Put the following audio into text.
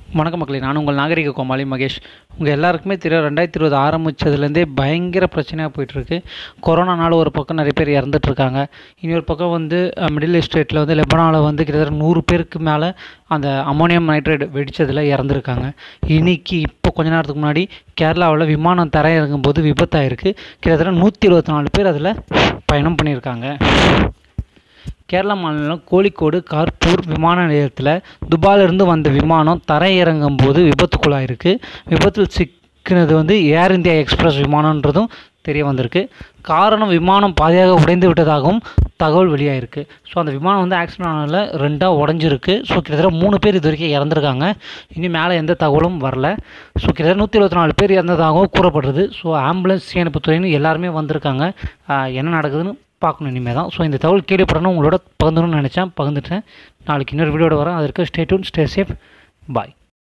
வணக்கம் மக்களே நான் உங்கள் நாகரிக கோமாளி மகேஷ் உங்கள் எல்லாருக்குமே தெரியும் ரெண்டாயிரத்தி இருபது ஆரம்பித்ததுலேருந்தே பயங்கர பிரச்சனையாக போயிட்டுருக்கு கொரோனானால ஒரு பக்கம் நிறைய பேர் இறந்துட்டுருக்காங்க இன்னொரு பக்கம் வந்து அஹ், மிடில் ஸ்டேட்டில் வந்து லெபனானில் வந்து கிட்டத்தட்ட நூறு பேருக்கு மேலே அந்த அமோனியம் நைட்ரேட் வெடிச்சதில் இறந்துருக்காங்க இன்னைக்கு இப்போ கொஞ்ச நேரத்துக்கு முன்னாடி கேரளாவில் விமானம் தரையிறங்கும் போது விபத்தாயிருக்கு கிட்டத்தட்ட நூற்றி இருபத்தி நாலு பேர் அதில் பயணம் பண்ணியிருக்காங்க கேரளா மாநிலம் கோழிக்கோடு கார்பூர் விமான நிலையத்தில் துபாயிலிருந்து வந்த விமானம் தரையிறங்கும் போது விபத்துக்குள்ளாயிருக்கு விபத்தில் சிக்கினது வந்து ஏர் இந்தியா எக்ஸ்பிரஸ் விமானன்றதும் தெரிய வந்திருக்கு காரணம் விமானம் பாதியாக உடைந்து விட்டதாகவும் தகவல் வெளியாயிருக்கு ஸோ அந்த விமானம் வந்து ஆக்சிடென்ட் ஆனதில் ரெண்டாக உடஞ்சிருக்கு ஸோ கிட்டத்தட்ட மூணு பேர் இது வரைக்கும் இறந்துருக்காங்க இனி மேலே எந்த தகவலும் வரல ஸோ கிட்டத்தட்ட நூற்றி இருபத்தி நாலு பேர் இறந்ததாகவும் கூறப்படுறது ஸோ ஆம்புலன்ஸ் தீயணைப்புத்துறைன்னு எல்லாருமே வந்திருக்காங்க ஆஹ் என்ன நடக்குதுன்னு பார்க்கணும் இனிமேல் தான் ஸோ இந்த தகவல் கேள்விப்படணும் உங்களோட பகிர்ந்துணும்னு நினச்சேன் பகிர்ந்துட்டேன் நாளைக்கு இன்னொரு வீடியோட வரேன் அதற்கு ஸ்டே டூன் ஸ்டே சேஃப் பாய்